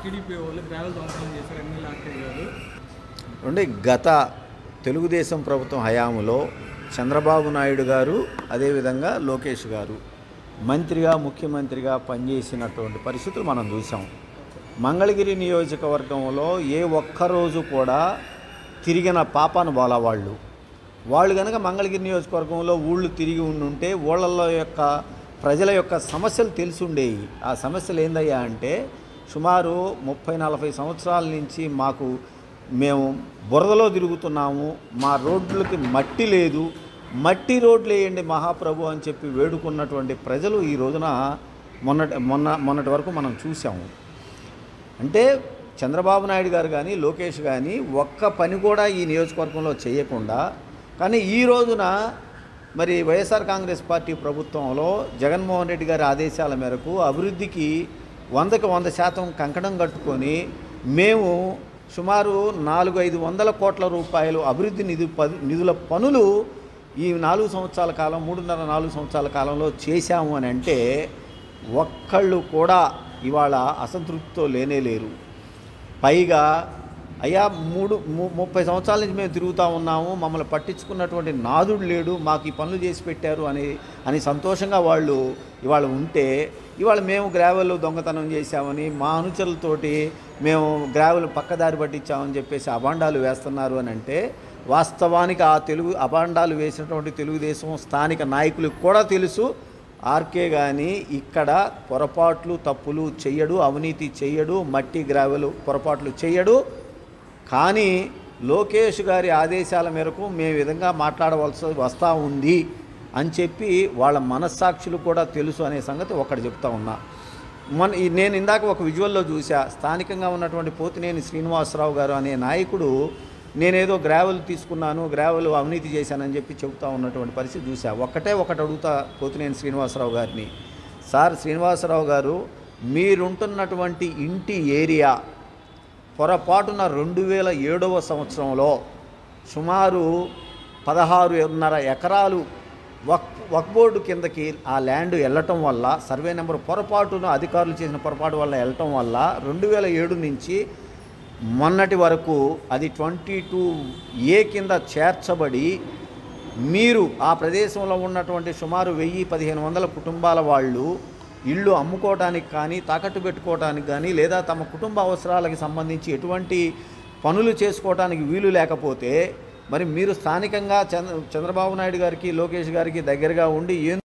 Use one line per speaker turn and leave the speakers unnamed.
TDP వాళ్ళు gravel దొంగతనం చేశారు ఎమ్మెల్యే ఆర్కే గారు
అంటే గత తెలుగుదేశం ప్రభుత్వం హయాంలో చంద్రబాబు నాయుడు గారు అదేవిధంగా లోకేష్ గారు మంత్రిగా ముఖ్యమంత్రిగా పనిచేసినటువంటి పరిస్థితులు మనం చూసాం మంగళగిరి నియోజకవర్గంలో ఏ ఒక్కరోజు కూడా తిరిగిన పాపాను బోలా వాళ్ళు వాళ్ళు కనుక మంగళగిరి నియోజకవర్గంలో ఊళ్ళు తిరిగి ఉండుంటే ఊళ్ళల్లో యొక్క ప్రజల యొక్క సమస్యలు తెలిసి ఉండేవి ఆ సమస్యలు ఏందయ్యా అంటే సుమారు ముప్పై నలభై సంవత్సరాల నుంచి మాకు మేము బురదలో తిరుగుతున్నాము మా రోడ్లకి మట్టి లేదు మట్టి రోడ్లు వేయండి మహాప్రభు అని చెప్పి వేడుకున్నటువంటి ప్రజలు ఈ రోజున మొన్నటి మొన్న మొన్నటి వరకు మనం చూసాము అంటే చంద్రబాబు నాయుడు గారు కానీ లోకేష్ కానీ ఒక్క పని కూడా ఈ నియోజకవర్గంలో చేయకుండా కానీ ఈ రోజున మరి వైఎస్ఆర్ కాంగ్రెస్ పార్టీ ప్రభుత్వంలో జగన్మోహన్ రెడ్డి గారి ఆదేశాల మేరకు అభివృద్ధికి వందకి వంద శాతం కంకణం కట్టుకొని మేము సుమారు నాలుగు ఐదు వందల కోట్ల రూపాయలు అభివృద్ధి నిధు ప- నిధుల పనులు ఈ నాలుగు సంవత్సరాల కాలం మూడున్నర నాలుగు సంవత్సరాల కాలంలో చేశాము అని అంటే ఒక్కళ్ళు కూడా ఇవాళ అసంతృప్తితో లేనే లేరు పైగా అయ్యా మూడు ము- ముప్పై సంవత్సరాల నుంచి మేము తిరుగుతూ ఉన్నాము మమ్మల్ని పట్టించుకున్నటువంటి నాదుడు లేడు మాకు ఈ పనులు చేసి పెట్టారు అని అని సంతోషంగా వాళ్ళు ఇవాళ ఉంటే ఇవాళ మేము గ్రావెల్ దొంగతనం చేశామని మా అనుచరులతోటి మేము గ్రావెల్ పక్కదారి పట్టించామని చెప్పేసి అభాండాలు వేస్తున్నారు అని అంటే వాస్తవానికి ఆ తెలుగు అభాండాలు వేసినటువంటి తెలుగుదేశం స్థానిక నాయకులకు కూడా తెలుసు ఆర్కే కానీ ఇక్కడ పొరపాట్లు తప్పులు చెయ్యడు అవినీతి చెయ్యడు మట్టి గ్రావెలు పొరపాట్లు చెయ్యడు కానీ లోకేష్ గారి ఆదేశాల మేరకు మేము ఈ విధంగా మాట్లాడవలసి వస్తూ ఉంది అని చెప్పి వాళ్ళ మనస్సాక్షులు కూడా తెలుసు అనే సంగతి ఒకటి చెప్తా ఉన్నా మన ఈ నేను ఇందాక ఒక విజువల్లో చూసా స్థానికంగా ఉన్నటువంటి పోతినేని శ్రీనివాసరావు గారు అనే నాయకుడు నేనేదో గ్రావెల్ తీసుకున్నాను గ్రావెల్ అవినీతి చేశానని చెప్పి చెబుతా ఉన్నటువంటి పరిస్థితి చూసా ఒక్కటే ఒకటి అడుగుతా పోతినేని శ్రీనివాసరావు గారిని సార్ శ్రీనివాసరావు గారు మీరుంటున్నటువంటి ఇంటి ఏరియా పొరపాటున రెండు వేల ఏడవ సంవత్సరంలో సుమారు పదహారున్నర ఎకరాలు వక్ వక్ బోర్డు కిందకి ఆ ల్యాండ్ వెళ్ళటం వల్ల సర్వే నెంబర్ పొరపాటున అధికారులు చేసిన పొరపాటు వల్ల వెళ్ళటం వల్ల రెండు వేల ఏడు నుంచి మొన్నటి వరకు అది ట్వంటీ టూ ఏ కింద చేర్చబడి మీరు ఆ ప్రదేశంలో ఉన్నటువంటి సుమారు వెయ్యి పదిహేను వందల కుటుంబాల వాళ్ళు ఇళ్ళు అమ్ముకోవడానికి కానీ తాకట్టు పెట్టుకోవడానికి కానీ లేదా తమ కుటుంబ అవసరాలకు సంబంధించి ఎటువంటి పనులు చేసుకోవడానికి వీలు లేకపోతే మరి మీరు స్థానికంగా చంద్ర చంద్రబాబు నాయుడు గారికి లోకేష్ గారికి దగ్గరగా ఉండి ఏం